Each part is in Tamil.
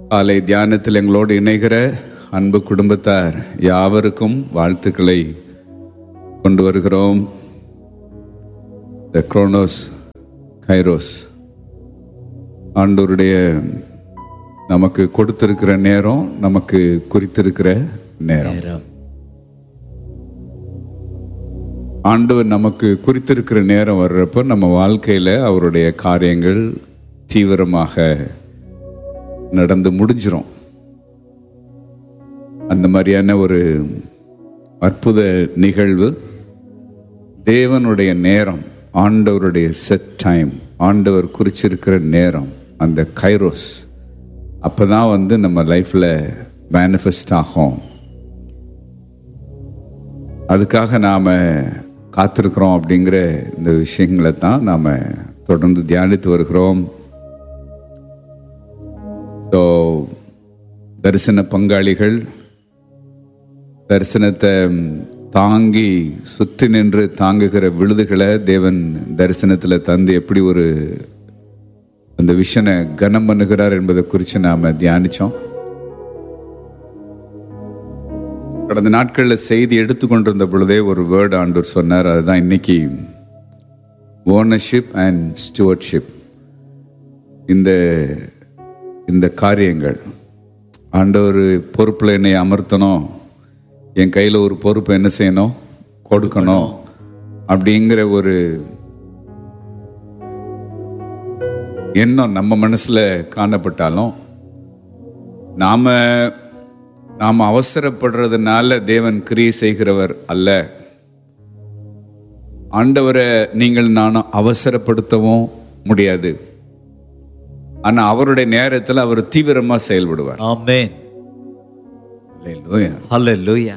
காலை தியானத்தில் எங்களோடு இணைகிற அன்பு குடும்பத்தார் யாவருக்கும் வாழ்த்துக்களை கொண்டு வருகிறோம் த குரோனோஸ் கைரோஸ் ஆண்டவருடைய நமக்கு கொடுத்திருக்கிற நேரம் நமக்கு குறித்திருக்கிற நேரம் நேரம் ஆண்டவர் நமக்கு குறித்திருக்கிற நேரம் வர்றப்போ நம்ம வாழ்க்கையில் அவருடைய காரியங்கள் தீவிரமாக நடந்து முடிஞ்சிரும் அந்த மாதிரியான ஒரு அற்புத நிகழ்வு தேவனுடைய நேரம் ஆண்டவருடைய செட் டைம் ஆண்டவர் குறிச்சிருக்கிற நேரம் அந்த கைரோஸ் அப்போ தான் வந்து நம்ம லைஃப்பில் மேனிஃபெஸ்ட் ஆகும் அதுக்காக நாம் காத்திருக்கிறோம் அப்படிங்கிற இந்த விஷயங்களை தான் நாம் தொடர்ந்து தியானித்து வருகிறோம் ஸோ தரிசன பங்காளிகள் தரிசனத்தை தாங்கி சுற்றி நின்று தாங்குகிற விழுதுகளை தேவன் தரிசனத்தில் தந்து எப்படி ஒரு அந்த விஷனை கனம் பண்ணுகிறார் என்பதை குறித்து நாம் தியானித்தோம் கடந்த நாட்களில் செய்தி எடுத்துக்கொண்டிருந்த பொழுதே ஒரு வேர்டு ஆண்டவர் சொன்னார் அதுதான் இன்னைக்கு ஓனர்ஷிப் அண்ட் ஸ்டுவர்ட்ஷிப் இந்த இந்த காரியங்கள் ஆண்டவர் பொறுப்பில் என்னை அமர்த்தணும் என் கையில் ஒரு பொறுப்பை என்ன செய்யணும் கொடுக்கணும் அப்படிங்கிற ஒரு எண்ணம் நம்ம மனசில் காணப்பட்டாலும் நாம நாம் அவசரப்படுறதுனால தேவன் கிரியை செய்கிறவர் அல்ல ஆண்டவரை நீங்கள் நானும் அவசரப்படுத்தவும் முடியாது ஆனா அவருடைய நேரத்தில் அவர் தீவிரமா செயல்படுவார் ஆமென் Hallelujah. ஹalleluya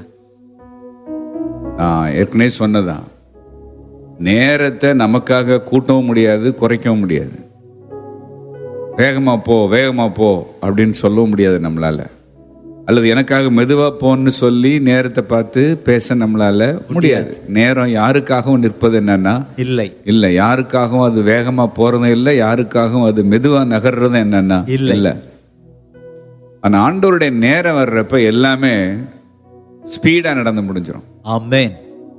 நான் ஏற்கனவே சொன்னதான் நேரத்தை நமக்காக கூட்டவும் முடியாது குறைக்கவும் முடியாது வேகமா போ வேகமா போ அப்படின்னு சொல்லவும் முடியாது நம்மளால அல்லது எனக்காக மெதுவா போன்னு சொல்லி நேரத்தை பார்த்து பேச நம்மளால முடியாது நேரம் யாருக்காகவும் நிற்பது என்னன்னா இல்லை இல்ல யாருக்காகவும் அது வேகமா போறதும் இல்லை யாருக்காகவும் அது மெதுவா நகர்றதும் என்னன்னா இல்லை. இல்ல ஆனா ஆண்டவருடைய நேரம் வர்றப்ப எல்லாமே ஸ்பீடா நடந்து முடிஞ்சிடும் ஆமென்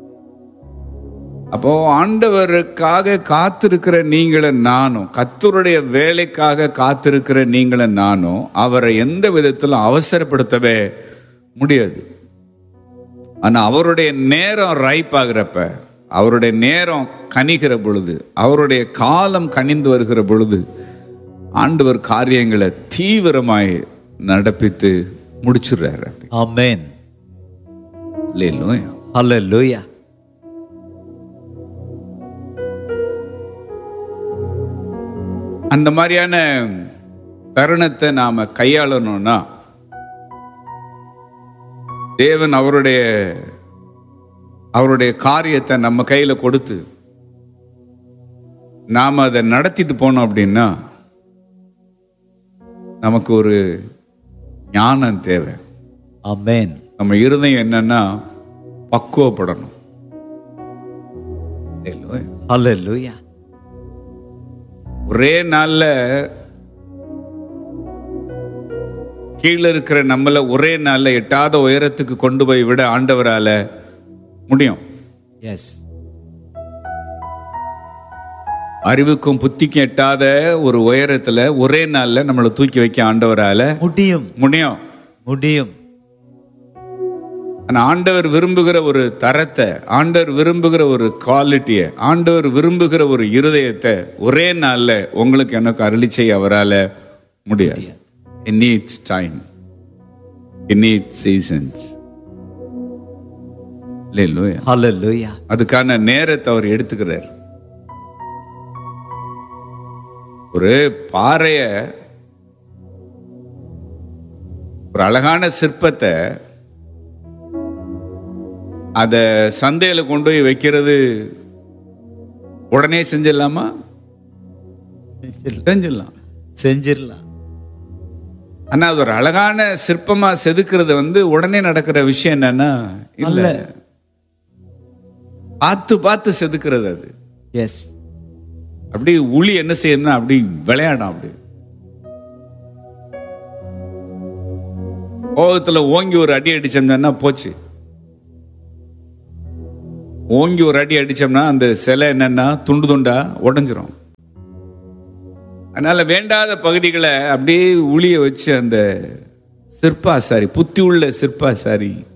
அப்போ ஆண்டவருக்காக காத்திருக்கிற நீங்களும் நானும் கத்தருடைய வேலைக்காக காத்திருக்கிற நீங்களும் நானும் அவரை எந்த விதத்திலும் அவசரப்படுத்தவே முடியாது ஆனா அவருடைய நேரம் ரைப் ஆகிறப்ப அவருடைய நேரம் கனிகிற பொழுது அவருடைய காலம் கனிந்து வருகிற பொழுது ஆண்டவர் காரியங்களை தீவிரமாய் நடப்பித்து முடிச்சிடுறாரு ஆமென் இல்லையா ஹalleluya அந்த மாதிரியான தருணத்தை நாம கையாளணும்னா தேவன் அவருடைய அவருடைய காரியத்தை நம்ம கையில கொடுத்து நாம அதை நடத்திட்டு போனோம் அப்படின்னா நமக்கு ஒரு ஞானம் தேவை ஆமென் நம்ம இருதயம் என்னன்னா பக்குவப்படணும் இல்லையா? ஹalleluya ஒரே நாள்ல கீழே இருக்கிற நம்மள ஒரே நாள்ல எட்டாத உயரத்துக்கு கொண்டு போய் விட ஆண்டவரால முடியும் எஸ் அறிவுக்கும் புத்திக்கும் எட்டாத ஒரு உயரத்துல ஒரே நாள்ல நம்மளை தூக்கி வைக்க ஆண்டவரால முடியும் முடியும் முடியும் ஆனா ஆண்டவர் விரும்புகிற ஒரு தரத்தை ஆண்டவர் விரும்புகிற ஒரு குவாலிட்டியை ஆண்டவர் விரும்புகிற ஒரு இருதயத்தை ஒரே நாள்ல உங்களுக்கு எனக்கு அருளி செய்ய அவரால முடியாது It needs time. It needs seasons. Hallelujah. ஹalleluya அதுக்கான நேரத்தை அவர் எடுத்துக்கிறார் ஒரு பாறைய ஒரு அழகான சிற்பத்தை அத சந்தையில கொண்டு போய் வைக்கிறது உடனே செஞ்சிடலாமா செஞ்சிடலாம் செஞ்சிரலாம் ஆனா அது ஒரு அழகான சிற்பமா செதுக்கிறது வந்து உடனே நடக்கிற விஷயம் என்னன்னா இல்ல பார்த்து பார்த்து செதுக்கிறது அது எஸ் அப்படி உளி என்ன செய்யணும்னா அப்படி விளையாடும் அப்படி கோபத்தில் ஓங்கி ஒரு அடி அடிச்சோம்னா போச்சு ஓங்கி ஒரு அடி அடிச்சோம்னா அந்த சிலை என்னன்னா துண்டு துண்டா உடஞ்சிரும் அதனால வேண்டாத பகுதிகளை அப்படியே உளிய வச்சு அந்த சிற்பாசாரி புத்தி உள்ள சிற்பாசாரி